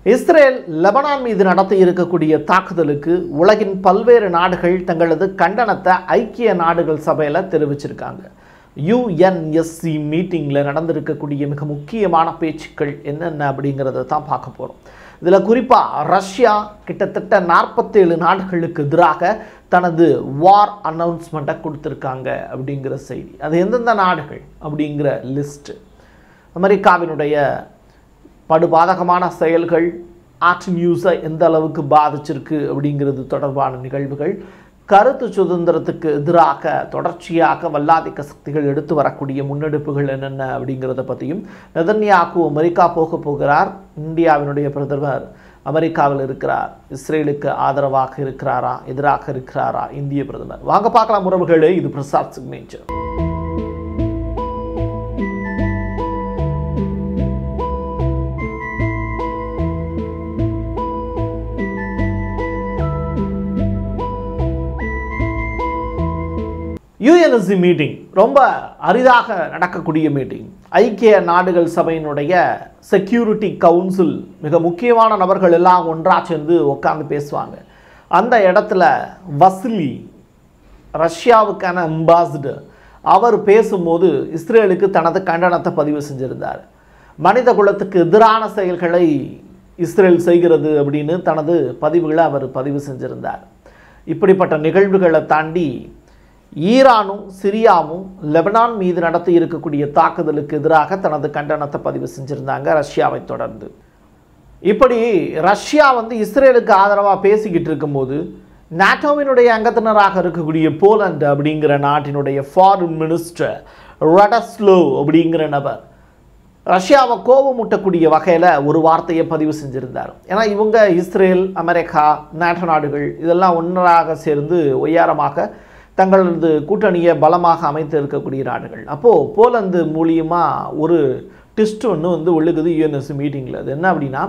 Israel Lebanon மீது நடத்தி இருக்கக்கூடிய தாக்குதலுக்கு உலகின் பல்வேறு நாடுகள் தங்களது கண்டனத்தை ஐக்கிய நாடுகள் சபையில் தெரிவிச்சிருக்காங்க யுஎன்எஸ்சி மீட்டிங்கில் நடந்திருக்கக்கூடிய மிக முக்கியமான பேச்சுக்கள் என்னென்ன அப்படிங்கிறத தான் பார்க்க போகிறோம் இதில் குறிப்பாக ரஷ்யா கிட்டத்தட்ட நாற்பத்தேழு நாடுகளுக்கு எதிராக தனது வார் அனௌன்ஸ்மெண்ட்டை கொடுத்துருக்காங்க அப்படிங்கிற செய்தி அது எந்தெந்த நாடுகள் அப்படிங்கிற லிஸ்ட்டு அமெரிக்காவினுடைய படுபாதகமான செயல்கள் ஆர்ட் நியூஸை எந்த அளவுக்கு பாதிச்சிருக்கு அப்படிங்கிறது தொடர்பான நிகழ்வுகள் கருத்து சுதந்திரத்துக்கு எதிராக தொடர்ச்சியாக வல்லாதிக்க சக்திகள் எடுத்து வரக்கூடிய முன்னெடுப்புகள் என்னென்ன அப்படிங்கிறத பற்றியும் நெதன்யாக்கு அமெரிக்கா போக போகிறார் இந்தியாவினுடைய பிரதமர் அமெரிக்காவில் இருக்கிறார் இஸ்ரேலுக்கு ஆதரவாக இருக்கிறாரா எதிராக இருக்கிறாரா இந்திய பிரதமர் வாங்க பார்க்கலாம் உறவுகளே இது பிரசாத் சிக்னேச்சர் யுஎன்எஸ்சி மீட்டிங் ரொம்ப அரிதாக நடக்கக்கூடிய மீட்டிங் ஐக்கிய நாடுகள் சபையினுடைய செக்யூரிட்டி கவுன்சில் மிக முக்கியமான நபர்கள் எல்லாம் ஒன்றாக சேர்ந்து உட்காந்து பேசுவாங்க அந்த இடத்துல வசிலி ரஷ்யாவுக்கான அம்பாசிடர் அவர் பேசும்போது இஸ்ரேலுக்கு தனது கண்டனத்தை பதிவு செஞ்சிருந்தார் மனித குலத்துக்கு எதிரான செயல்களை இஸ்ரேல் செய்கிறது அப்படின்னு தனது பதிவுகளை அவர் பதிவு செஞ்சிருந்தார் இப்படிப்பட்ட நிகழ்வுகளை தாண்டி ஈரானும் சிரியாவும் லெபனான் மீது நடத்தி இருக்கக்கூடிய தாக்குதலுக்கு எதிராக தனது கண்டனத்தை பதிவு செஞ்சிருந்தாங்க ரஷ்யாவை தொடர்ந்து இப்படி ரஷ்யா வந்து இஸ்ரேலுக்கு ஆதரவாக பேசிக்கிட்டு இருக்கும்போது நாட்டோவினுடைய அங்கத்தினராக இருக்கக்கூடிய போலந்து அப்படிங்கிற நாட்டினுடைய ஃபாரின் மினிஸ்டர் ரடஸ்லோ அப்படிங்கிற நபர் ரஷ்யாவை கோபமூட்டக்கூடிய வகையில் ஒரு வார்த்தையை பதிவு செஞ்சுருந்தார் ஏன்னா இவங்க இஸ்ரேல் அமெரிக்கா நாட்டோ நாடுகள் இதெல்லாம் ஒன்றாக சேர்ந்து ஒய்யாரமாக தங்களது கூட்டணியை பலமாக அமைத்து இருக்கக்கூடிய நாடுகள் அப்போது போலந்து மூலியமாக ஒரு டிஸ்ட் ஒன்று வந்து ஒழுகுது யூஎன்எஸ் மீட்டிங்கில் அது என்ன அப்படின்னா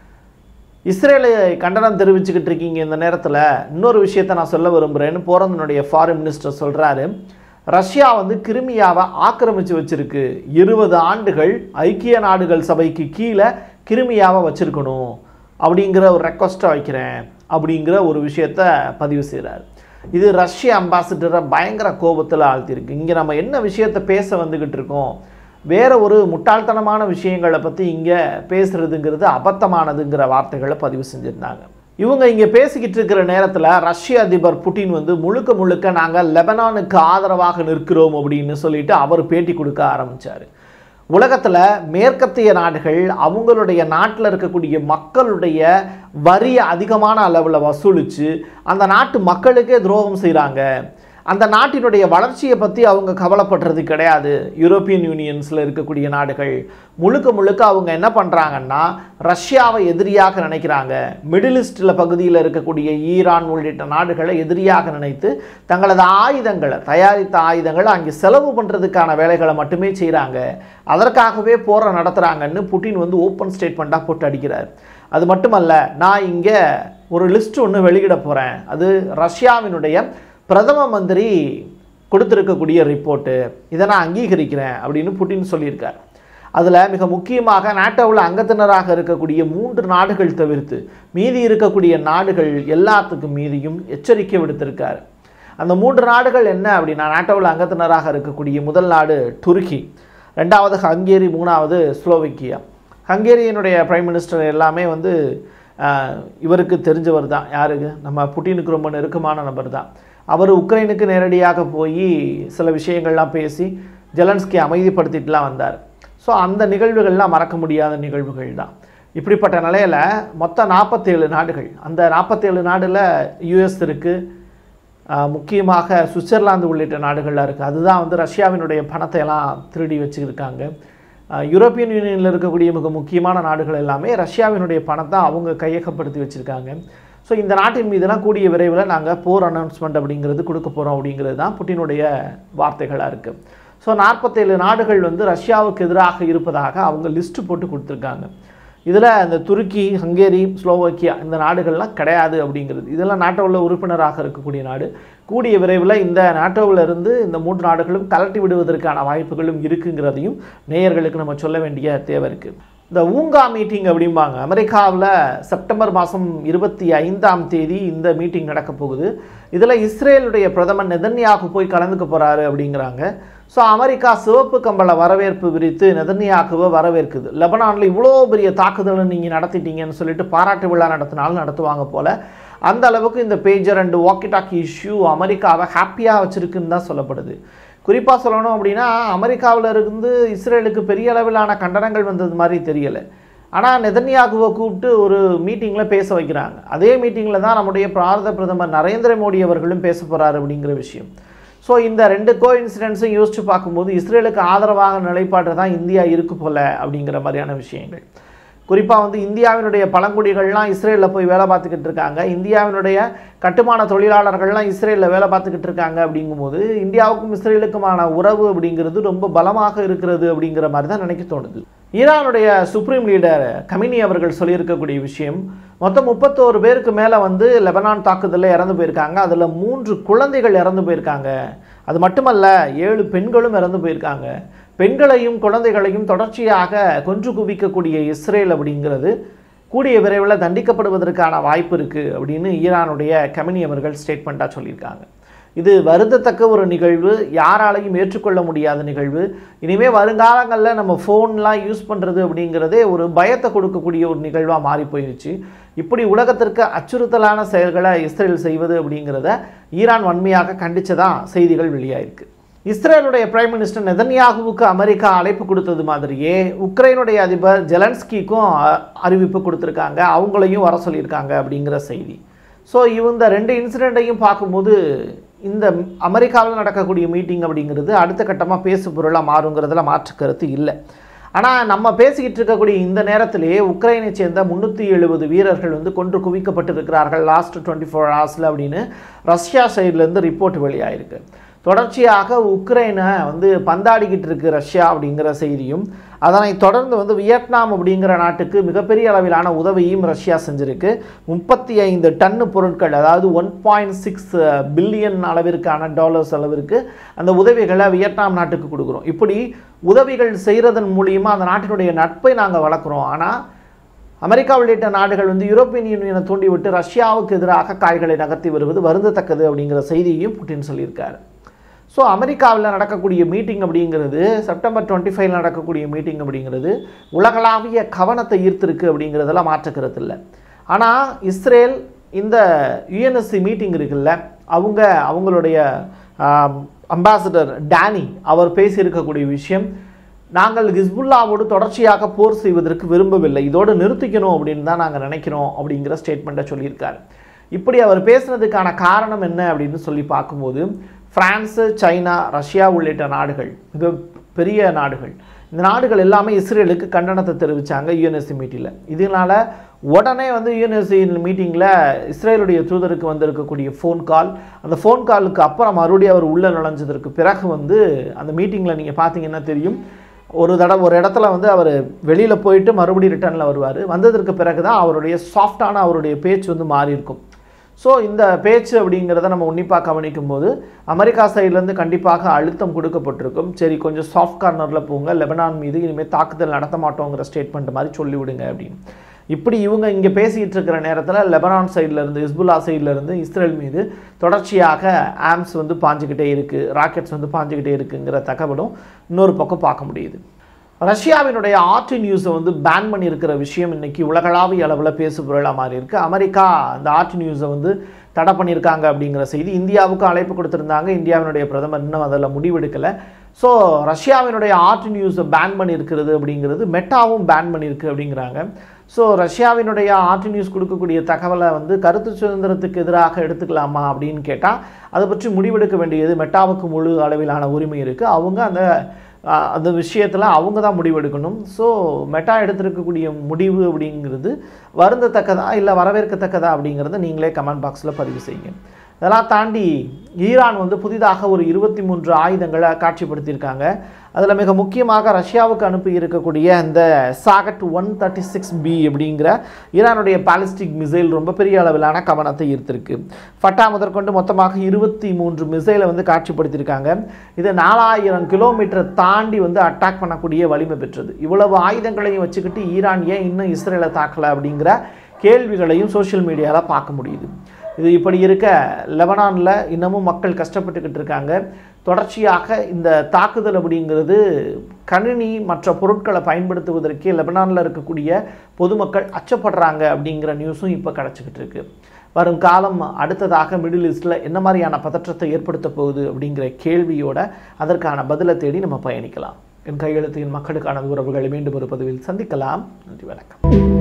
இஸ்ரேலை கண்டனம் தெரிவிச்சுக்கிட்டு இருக்கீங்க இந்த நேரத்தில் இன்னொரு விஷயத்தை நான் சொல்ல விரும்புகிறேன்னு போறந்தனுடைய ஃபாரின் மினிஸ்டர் சொல்கிறாரு ரஷ்யா வந்து கிருமியாவை ஆக்கிரமித்து வச்சிருக்கு இருபது ஆண்டுகள் ஐக்கிய நாடுகள் சபைக்கு கீழே கிருமியாவை வச்சிருக்கணும் அப்படிங்கிற ஒரு ரெக்வஸ்ட்டை வைக்கிறேன் அப்படிங்கிற ஒரு விஷயத்த பதிவு செய்கிறார் இது ரஷ்ய அம்பாசிடரை பயங்கர கோபத்தில் ஆழ்த்திருக்கு இங்கே நம்ம என்ன விஷயத்தை பேச வந்துக்கிட்டு இருக்கோம் வேற ஒரு முட்டாள்தனமான விஷயங்களை பற்றி இங்கே பேசுறதுங்கிறது அபத்தமானதுங்கிற வார்த்தைகளை பதிவு செஞ்சுருந்தாங்க இவங்க இங்கே பேசிக்கிட்டு இருக்கிற நேரத்தில் ரஷ்ய அதிபர் புட்டின் வந்து முழுக்க முழுக்க நாங்கள் லெபனானுக்கு ஆதரவாக நிற்கிறோம் அப்படின்னு சொல்லிட்டு அவர் பேட்டி கொடுக்க ஆரம்பித்தார் உலகத்தில் மேற்கத்திய நாடுகள் அவங்களுடைய நாட்டில் இருக்கக்கூடிய மக்களுடைய வரியை அதிகமான அளவில் வசூலித்து அந்த நாட்டு மக்களுக்கே துரோகம் செய்கிறாங்க அந்த நாட்டினுடைய வளர்ச்சியை பற்றி அவங்க கவலைப்படுறது கிடையாது யூரோப்பியன் யூனியன்ஸில் இருக்கக்கூடிய நாடுகள் முழுக்க முழுக்க அவங்க என்ன பண்ணுறாங்கன்னா ரஷ்யாவை எதிரியாக நினைக்கிறாங்க மிடில் ஈஸ்டில் பகுதியில் இருக்கக்கூடிய ஈரான் உள்ளிட்ட நாடுகளை எதிரியாக நினைத்து தங்களது ஆயுதங்களை தயாரித்த ஆயுதங்களை அங்கே செலவு பண்ணுறதுக்கான வேலைகளை மட்டுமே செய்கிறாங்க அதற்காகவே போரை நடத்துகிறாங்கன்னு புட்டின் வந்து ஓப்பன் ஸ்டேட்மெண்ட்டாக போட்டு அடிக்கிறார் அது மட்டுமல்ல நான் இங்கே ஒரு லிஸ்ட் ஒன்று வெளியிட போகிறேன் அது ரஷ்யாவினுடைய பிரதம மந்திரி கொடுத்துருக்கக்கூடிய ரிப்போர்ட்டு இதை நான் அங்கீகரிக்கிறேன் அப்படின்னு புட்டின் சொல்லியிருக்கார் அதில் மிக முக்கியமாக நாட்டோவில் அங்கத்தினராக இருக்கக்கூடிய மூன்று நாடுகள் தவிர்த்து மீதி இருக்கக்கூடிய நாடுகள் எல்லாத்துக்கும் மீதியும் எச்சரிக்கை விடுத்திருக்கார் அந்த மூன்று நாடுகள் என்ன அப்படின்னா நாட்டோவில் அங்கத்தினராக இருக்கக்கூடிய முதல் நாடு துருக்கி ரெண்டாவது ஹங்கேரி மூணாவது ஸ்லோவிக்கியா ஹங்கேரியனுடைய பிரைம் மினிஸ்டர் எல்லாமே வந்து இவருக்கு தெரிஞ்சவர் தான் யாருக்கு நம்ம புட்டினுக்கு ரொம்ப நெருக்கமான நபர் தான் அவர் உக்ரைனுக்கு நேரடியாக போய் சில விஷயங்கள்லாம் பேசி ஜெலன்ஸ்கி அமைதிப்படுத்திட்டுலாம் வந்தார் ஸோ அந்த நிகழ்வுகள்லாம் மறக்க முடியாத நிகழ்வுகள் தான் இப்படிப்பட்ட நிலையில் மொத்தம் நாற்பத்தேழு நாடுகள் அந்த நாற்பத்தேழு நாடில் யுஎஸ் இருக்குது முக்கியமாக சுவிட்சர்லாந்து உள்ளிட்ட நாடுகள்லாம் இருக்குது அதுதான் வந்து ரஷ்யாவினுடைய பணத்தை எல்லாம் திருடி வச்சுருக்காங்க யூரோப்பியன் யூனியனில் இருக்கக்கூடிய மிக முக்கியமான நாடுகள் எல்லாமே ரஷ்யாவினுடைய பணத்தை அவங்க கையகப்படுத்தி வச்சுருக்காங்க ஸோ இந்த நாட்டின் மீதுலாம் கூடிய விரைவில் நாங்கள் போர் அனௌன்ஸ்மெண்ட் அப்படிங்கிறது கொடுக்க போகிறோம் அப்படிங்கிறது தான் புட்டினுடைய வார்த்தைகளாக இருக்குது ஸோ நாற்பத்தேழு நாடுகள் வந்து ரஷ்யாவுக்கு எதிராக இருப்பதாக அவங்க லிஸ்ட்டு போட்டு கொடுத்துருக்காங்க இதில் இந்த துருக்கி ஹங்கேரி ஸ்லோவாக்கியா இந்த நாடுகள்லாம் கிடையாது அப்படிங்கிறது இதெல்லாம் நாட்டோவில் உறுப்பினராக இருக்கக்கூடிய நாடு கூடிய விரைவில் இந்த நாட்டோவில் இருந்து இந்த மூன்று நாடுகளும் கலட்டி விடுவதற்கான வாய்ப்புகளும் இருக்குங்கிறதையும் நேயர்களுக்கு நம்ம சொல்ல வேண்டிய தேவை இருக்குது இந்த ஊங்கா மீட்டிங் அப்படிம்பாங்க அமெரிக்காவில் செப்டம்பர் மாதம் இருபத்தி ஐந்தாம் தேதி இந்த மீட்டிங் நடக்க போகுது இதில் இஸ்ரேலுடைய பிரதமர் நெதன்யாகு போய் கலந்துக்க போகிறாரு அப்படிங்கிறாங்க ஸோ அமெரிக்கா சிவப்பு கம்பள வரவேற்பு விரித்து நெதன்யாகுவை வரவேற்குது லெபனானில் இவ்வளோ பெரிய தாக்குதலை நீங்கள் நடத்திட்டீங்கன்னு சொல்லிட்டு பாராட்டு விழா நடத்தினாலும் நடத்துவாங்க போல் அந்த அளவுக்கு இந்த pager and walkie talkie issue அமெரிக்காவை ஹாப்பியாக வச்சுருக்குன்னு தான் சொல்லப்படுது குறிப்பாக சொல்லணும் அப்படின்னா அமெரிக்காவில் இருந்து இஸ்ரேலுக்கு பெரிய அளவிலான கண்டனங்கள் வந்தது மாதிரி தெரியலை ஆனால் நெதன்யாகுவை கூப்பிட்டு ஒரு மீட்டிங்கில் பேச வைக்கிறாங்க அதே மீட்டிங்கில் தான் நம்முடைய பாரத பிரதமர் நரேந்திர மோடி அவர்களும் பேச போகிறார் அப்படிங்கிற விஷயம் ஸோ இந்த ரெண்டு கோ இன்சிடென்ட்ஸையும் யோசித்து பார்க்கும்போது இஸ்ரேலுக்கு ஆதரவாக நிலைப்பாடு தான் இந்தியா இருக்கு போல அப்படிங்கிற மாதிரியான விஷயங்கள் குறிப்பாக வந்து இந்தியாவினுடைய பழங்குடிகள்லாம் இஸ்ரேலில் போய் வேலை பார்த்துக்கிட்டு இருக்காங்க இந்தியாவினுடைய கட்டுமான தொழிலாளர்கள்லாம் இஸ்ரேலில் வேலை பார்த்துக்கிட்டு இருக்காங்க அப்படிங்கும்போது இந்தியாவுக்கும் இஸ்ரேலுக்குமான உறவு அப்படிங்கிறது ரொம்ப பலமாக இருக்கிறது அப்படிங்கிற மாதிரி தான் நினைக்க தோணுது ஈரானுடைய சுப்ரீம் லீடர் கமினி அவர்கள் சொல்லியிருக்கக்கூடிய விஷயம் மொத்தம் முப்பத்தோரு பேருக்கு மேலே வந்து லெபனான் தாக்குதலில் இறந்து போயிருக்காங்க அதில் மூன்று குழந்தைகள் இறந்து போயிருக்காங்க அது மட்டுமல்ல ஏழு பெண்களும் இறந்து போயிருக்காங்க பெண்களையும் குழந்தைகளையும் தொடர்ச்சியாக கொன்று குவிக்கக்கூடிய இஸ்ரேல் அப்படிங்கிறது கூடிய விரைவில் தண்டிக்கப்படுவதற்கான வாய்ப்பு இருக்குது அப்படின்னு ஈரானுடைய கமினி அவர்கள் ஸ்டேட்மெண்ட்டாக சொல்லியிருக்காங்க இது வருந்தத்தக்க ஒரு நிகழ்வு யாராலையும் ஏற்றுக்கொள்ள முடியாத நிகழ்வு இனிமேல் வருங்காலங்களில் நம்ம ஃபோன்லாம் யூஸ் பண்ணுறது அப்படிங்கிறதே ஒரு பயத்தை கொடுக்கக்கூடிய ஒரு நிகழ்வாக மாறி போயிடுச்சு இப்படி உலகத்திற்கு அச்சுறுத்தலான செயல்களை இஸ்ரேல் செய்வது அப்படிங்கிறத ஈரான் வன்மையாக கண்டிச்சதான் செய்திகள் வெளியாயிருக்கு இஸ்ரேலுடைய பிரைம் மினிஸ்டர் நெதன்யாகுவுக்கு அமெரிக்கா அழைப்பு கொடுத்தது மாதிரியே உக்ரைனுடைய அதிபர் ஜெலன்ஸ்கிக்கும் அ- அறிவிப்பு கொடுத்துருக்காங்க அவங்களையும் வர சொல்லியிருக்காங்க அப்படிங்கிற செய்தி ஸோ இந்த ரெண்டு இன்சிடெண்ட்டையும் பார்க்கும்போது இந்த அமெரிக்காவில் நடக்கக்கூடிய மீட்டிங் அப்படிங்கிறது அடுத்த கட்டமாக பேசு பொருளாக மாறுங்கிறதுல மாற்று கருத்து இல்லை ஆனால் நம்ம பேசிக்கிட்டு இருக்கக்கூடிய இந்த நேரத்திலேயே உக்ரைனை சேர்ந்த முந்நூற்றி எழுபது வீரர்கள் வந்து கொன்று குவிக்கப்பட்டிருக்கிறார்கள் லாஸ்ட் டுவெண்ட்டி ஃபோர் ஹவர்ஸில் அப்படின்னு ரஷ்யா சைட்லேருந்து ரிப்போர்ட் வெளியாயிருக்கு தொடர்ச்சியாக உக்ரைனை வந்து பந்தாடிக்கிட்டு இருக்கு ரஷ்யா அப்படிங்கிற செய்தியும் அதனை தொடர்ந்து வந்து வியட்நாம் அப்படிங்கிற நாட்டுக்கு மிகப்பெரிய அளவிலான உதவியும் ரஷ்யா செஞ்சிருக்கு முப்பத்தி ஐந்து டன்னு பொருட்கள் அதாவது ஒன் பாயிண்ட் சிக்ஸ் பில்லியன் அளவிற்கான டாலர்ஸ் அளவிற்கு அந்த உதவிகளை வியட்நாம் நாட்டுக்கு கொடுக்குறோம் இப்படி உதவிகள் செய்கிறதன் மூலியமா அந்த நாட்டினுடைய நட்பை நாங்கள் வளர்க்குறோம் ஆனால் அமெரிக்கா உள்ளிட்ட நாடுகள் வந்து யூரோப்பியன் யூனியனை தூண்டிவிட்டு ரஷ்யாவுக்கு எதிராக காய்களை நகர்த்தி வருவது வருந்தத்தக்கது அப்படிங்கிற செய்தியையும் புட்டின் சொல்லியிருக்காரு ஸோ அமெரிக்காவில் நடக்கக்கூடிய மீட்டிங் அப்படிங்கிறது செப்டம்பர் டுவெண்ட்டி ஃபைவ்ல நடக்கக்கூடிய மீட்டிங் அப்படிங்கிறது உலகளாவிய கவனத்தை ஈர்த்திருக்கு அப்படிங்கிறதுல மாற்றுக்கிறது இல்லை ஆனால் இஸ்ரேல் இந்த யுஎன்எஸ்சி மீட்டிங் இருக்குல்ல அவங்க அவங்களுடைய அம்பாசடர் டேனி அவர் பேசியிருக்கக்கூடிய விஷயம் நாங்கள் ஹிஸ்புல்லாவோடு தொடர்ச்சியாக போர் செய்வதற்கு விரும்பவில்லை இதோடு நிறுத்திக்கணும் அப்படின்னு தான் நாங்கள் நினைக்கிறோம் அப்படிங்கிற ஸ்டேட்மெண்ட்டை சொல்லியிருக்காரு இப்படி அவர் பேசுனதுக்கான காரணம் என்ன அப்படின்னு சொல்லி பார்க்கும்போது பிரான்ஸு சைனா ரஷ்யா உள்ளிட்ட நாடுகள் மிக பெரிய நாடுகள் இந்த நாடுகள் எல்லாமே இஸ்ரேலுக்கு கண்டனத்தை தெரிவித்தாங்க யுஎன்எஸ்சி மீட்டிங்கில் இதனால் உடனே வந்து யுஎன்எஸ்சி மீட்டிங்கில் இஸ்ரேலுடைய தூதருக்கு வந்திருக்கக்கூடிய ஃபோன் கால் அந்த ஃபோன் காலுக்கு அப்புறம் மறுபடியும் அவர் உள்ளே நுழைஞ்சதற்கு பிறகு வந்து அந்த மீட்டிங்கில் நீங்கள் பார்த்தீங்கன்னா தெரியும் ஒரு தடவை ஒரு இடத்துல வந்து அவர் வெளியில் போயிட்டு மறுபடியும் ரிட்டர்னில் வருவார் வந்ததற்கு பிறகு தான் அவருடைய சாஃப்டான அவருடைய பேச்சு வந்து மாறி இருக்கும் ஸோ இந்த பேச்சு அப்படிங்கிறத நம்ம உன்னிப்பாக கவனிக்கும் போது அமெரிக்கா சைட்லேருந்து கண்டிப்பாக அழுத்தம் கொடுக்கப்பட்டிருக்கும் சரி கொஞ்சம் சாஃப்ட் கார்னரில் போங்க லெபனான் மீது இனிமேல் தாக்குதல் நடத்த மாட்டோங்கிற ஸ்டேட்மெண்ட் மாதிரி சொல்லிவிடுங்க அப்படின்னு இப்படி இவங்க இங்கே பேசிக்கிட்டு இருக்கிற நேரத்தில் லெபனான் சைடுல இருந்து ஹிஸ்புல்லா சைடுல இருந்து இஸ்ரேல் மீது தொடர்ச்சியாக ஆம்ஸ் வந்து பாஞ்சுக்கிட்டே இருக்குது ராக்கெட்ஸ் வந்து பாஞ்சுக்கிட்டே இருக்குங்கிற தகவலும் இன்னொரு பக்கம் பார்க்க முடியுது ரஷ்யாவினுடைய ஆர்டி நியூஸை வந்து பேன் பண்ணியிருக்கிற விஷயம் இன்னைக்கு உலகளாவிய அளவில் பேசு பொருளாக மாறி இருக்கு அமெரிக்கா அந்த ஆர்டி நியூஸை வந்து தடை பண்ணியிருக்காங்க அப்படிங்கிற செய்தி இந்தியாவுக்கு அழைப்பு கொடுத்துருந்தாங்க இந்தியாவினுடைய பிரதமர் இன்னும் அதில் முடிவெடுக்கலை ஸோ ரஷ்யாவினுடைய ஆர்ட் நியூஸை பேன் பண்ணியிருக்கிறது அப்படிங்கிறது மெட்டாவும் பேன் பண்ணியிருக்கு அப்படிங்கிறாங்க ஸோ ரஷ்யாவினுடைய ஆர்ட் நியூஸ் கொடுக்கக்கூடிய தகவலை வந்து கருத்து சுதந்திரத்துக்கு எதிராக எடுத்துக்கலாமா அப்படின்னு கேட்டால் அதை பற்றி முடிவெடுக்க வேண்டியது மெட்டாவுக்கு முழு அளவிலான உரிமை இருக்குது அவங்க அந்த ஆஹ், அந்த விஷயத்தில் அவங்க தான் முடிவெடுக்கணும் ஸோ மெட்டா எடுத்திருக்கக்கூடிய முடிவு அப்படிங்கிறது வருந்தத்தக்கதா இல்லை வரவேற்கத்தக்கதா அப்படிங்கிறத நீங்களே கமெண்ட் பாக்ஸில் பதிவு செய்யுங்க இதெல்லாம் தாண்டி ஈரான் வந்து புதிதாக ஒரு இருபத்தி மூன்று ஆயுதங்களை காட்சிப்படுத்தியிருக்காங்க அதில் மிக முக்கியமாக ரஷ்யாவுக்கு அனுப்பி இருக்கக்கூடிய இந்த Shahed one thirty six B அப்படிங்கிற ஈரானுடைய பாலிஸ்டிக் மிசைல் ரொம்ப பெரிய அளவிலான கவனத்தை ஈர்த்திருக்கு ஃபட்டா முதற்கொண்டு மொத்தமாக இருபத்தி மூன்று மிசைலை வந்து காட்சிப்படுத்தியிருக்காங்க இது நாலாயிரம் கிலோமீட்டர் தாண்டி வந்து அட்டாக் பண்ணக்கூடிய வலிமை பெற்றது இவ்வளவு ஆயுதங்களையும் வச்சுக்கிட்டு ஈரான் ஏன் இன்னும் இஸ்ரேலை தாக்கலை அப்படிங்கிற கேள்விகளையும் சோஷியல் மீடியாவில் பார்க்க முடியுது இது இப்படி இருக்க லெபனானில் இன்னமும் மக்கள் கஷ்டப்பட்டுக்கிட்டு இருக்காங்க தொடர்ச்சியாக இந்த தாக்குதல் அப்படிங்கிறது கணினி மற்ற பொருட்களை பயன்படுத்துவதற்கே லெபனானில் இருக்கக்கூடிய பொதுமக்கள் அச்சப்படுறாங்க அப்படிங்கிற நியூஸும் இப்போ கிடச்சிக்கிட்டு இருக்கு வரும் காலம் அடுத்ததாக மிடில் ஈஸ்டில் என்ன மாதிரியான பதற்றத்தை ஏற்படுத்த போகுது அப்படிங்கிற கேள்வியோட அதற்கான பதிலை தேடி நம்ம பயணிக்கலாம் என் கையெழுத்து என் மக்களுக்கான உறவுகளை மீண்டும் ஒரு பதிவில் சந்திக்கலாம் நன்றி வணக்கம்